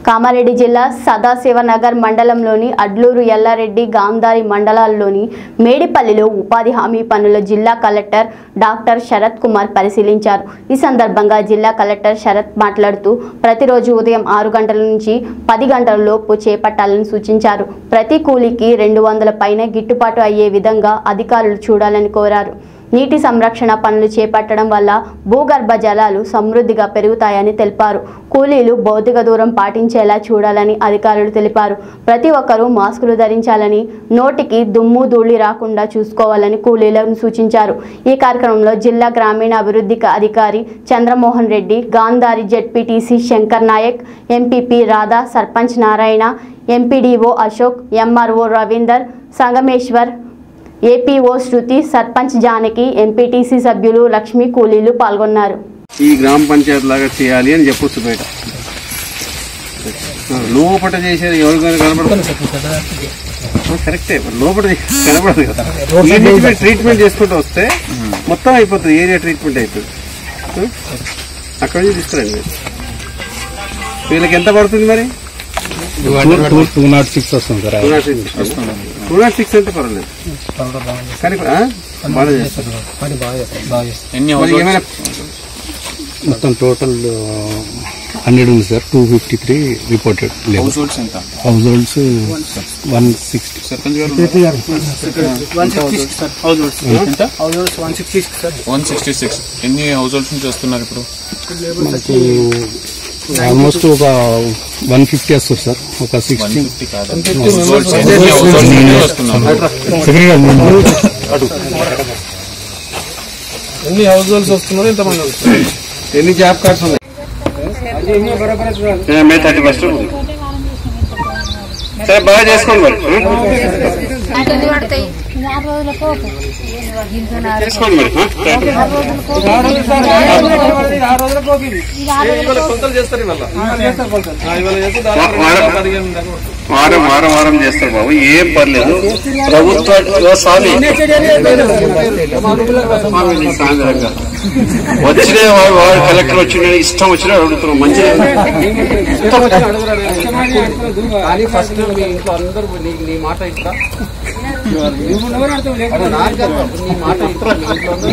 కామారెడ్డి జిల్లా సదాశివనగర్ మండలంలోని అడ్లూరు ఎల్లారెడ్డి గాంధారి మండలాల్లోని మేడిపల్లిలో ఉపాధి హామీ పనుల జిల్లా కలెక్టర్ డాక్టర్ శరత్ కుమార్ పరిశీలించారు ఈ సందర్భంగా జిల్లా కలెక్టర్ శరత్ మాట్లాడుతూ ప్రతిరోజు ఉదయం ఆరు గంటల నుంచి పది గంటల లోపు చేపట్టాలని సూచించారు ప్రతి కూలీకి రెండు వందల పైన గిట్టుబాటు అయ్యే విధంగా అధికారులు చూడాలని కోరారు నీటి సంరక్షణ పనులు చేపట్టడం వల్ల భూగర్భ జలాలు సమృద్ధిగా పెరుగుతాయని తెలిపారు కూలీలు భౌతిక దూరం పాటించేలా చూడాలని అధికారులు తెలిపారు ప్రతి ఒక్కరూ మాస్కులు ధరించాలని నోటికి దుమ్ము ధూళి రాకుండా చూసుకోవాలని కూలీలను సూచించారు ఈ కార్యక్రమంలో జిల్లా గ్రామీణ అభివృద్ధి అధికారి Chandramohan Reddy Gandhari ZPTC Shankar Naik MPP Radha sarpanch Narayana MPDO Ashok MRO Ravinder Sangameshwar APO Shruti sarpanch Janaki MPTC సభ్యులు లక్ష్మీ కూలీలు పాల్గొన్నారు ఈ గ్రామ పంచాయతీ లాగా చేయాలి అని చెప్పొచ్చు బయట లోపట చేసేది ఎవరికైనా కనబడదు కరెక్టే మరి లోపల చేసేది కనబడదు కదా ఈ నుంచి మీరు ట్రీట్మెంట్ చేసుకుంటూ వస్తే మొత్తం అయిపోతుంది ఏరియా ట్రీట్మెంట్ అయిపోతుంది అక్కడి నుంచి తీసుకురండి మీరు వీళ్ళకి ఎంత పడుతుంది మరి టూ నాట్ సిక్స్ వస్తుంది sir two nought six two nought six అంటే పర్వాలేదు కానీ ఆ? బాగా చేస్తారు ఎన్ని మరి ఏమైనా మొత్తం టోటల్ హండ్రెడ్ ఉంది sir two fifty three reported లేవు హౌస్ హోల్డ్స్ ఎంత households one sixty sarpanch గారు ఎంత వన్ సిక్స్టీ సిక్స్ ఎన్ని హౌస్ హోల్డ్స్ నుంచి వస్తున్నారు ఇప్పుడు మనకి ఆల్మోస్ట్ ఒక వన్ ఫిఫ్టీ వస్తుంది సార్ ఒక వన్ సిక్స్టీ ఫిఫ్టీ కాదు హౌస్ హోల్డ్స్ ఎన్ని హౌస్ హోల్డ్స్ నుంచి వస్తున్నారు ఎన్ని హౌస్ హోల్డ్స్ వస్తున్నారు ఎంతమంది వస్తున్నారు ఎన్ని జాబ్ కార్డ్స్ ఉన్నాయి మే థర్టీ ఫస్ట్ సరే బాగా చేసుకోండి మరి ఆరు రోజుల పోపు చేసుకోండి మరి ఆ రోజుల పోకి ఇది. ఇవాళ కొంతలు చేస్తారు ఇవాళ ఆ, ఇవాళ చేస్తే దాదాపు రెండు వందల పదిహేను దాకా వస్తుంది. వారం వారం వారం చేస్తారు బాబు ఏం పర్లేదు ప్రభుత్వ స్వామి స్వామి నీ సాయంత్రంగా వచ్చిన వాడు వాడు కలెక్టర్ వచ్చిన ఇష్టం వచ్చిన అడుగుతున్నాం మంచి కానీ ఫస్ట్ మీ ఇంట్లో అందరూ నీ నీ మాట ఇస్తా అరే నాకు కాదు, నీ మాట ఇస్తా మీ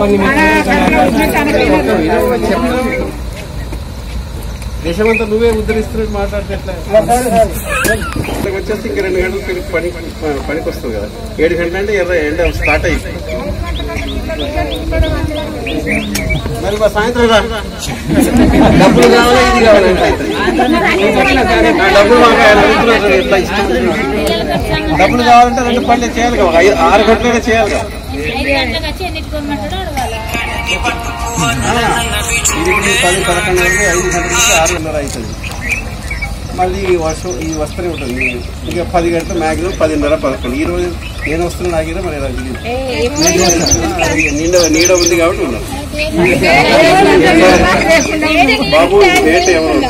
ఇంట్లో అందరూ. దేశమంతా నువ్వే ఉద్ధరిస్తున్నట్టు మాట్లాడితే ఎట్లా? ఇక్కడికి వచ్చేసి ఇంక రెండు గంటలు తిరిగి పని పనికి వస్తుంది కదా ఏడు గంటల అంటే ఎర్ర ఎండ స్టార్ట్ అయింది మరి మా సాయంత్రం రా డబ్బులు కావాలా ఇది కావాలంటే ఆ డబ్బులు మాకు ఆయన అడుగుతున్నారు ఎట్లా ఇష్టం వచ్చినట్టు. డబ్బులు కావాలంటే రెండు పనులు చేయాలి కదా ఐదు ఆరు గంటలైనా చేయాలి కదా ఐదు గంటలకు వచ్చి ఎన్నిటికి కొనమంటాడో అడగాలి ఇది ఇప్పుడు పది పదకొండు వరకు ఐదు గంటల నుంచి ఆరున్నర అవుతుంది మళ్ళీ ఈ వర్షం ఈ వస్తూనే ఉంటుంది ఇక పది గంటల మ్యాక్సిమం పదిన్నర పదకొండు ఈ రోజు నేను వస్తున్నా నాగినా మరి ఇలా తెలియదు. అది నీడ నీడ ఉంది కాబట్టి ఉన్నాను బాబు డేట్ ఎవరు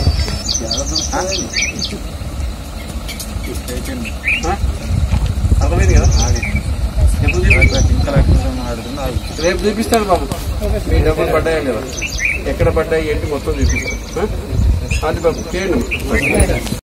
ఆ? అర్థమైంది కదా ఎప్పుడు చూపిస్తాడు? రేపు చూపిస్తాడు బాబు మీ డబ్బులు పడ్డాయా లేదా ఎక్కడ పడ్డాయి ఏంటి మొత్తం చూపిస్తాడు ఆ? అది బాబు చేయండి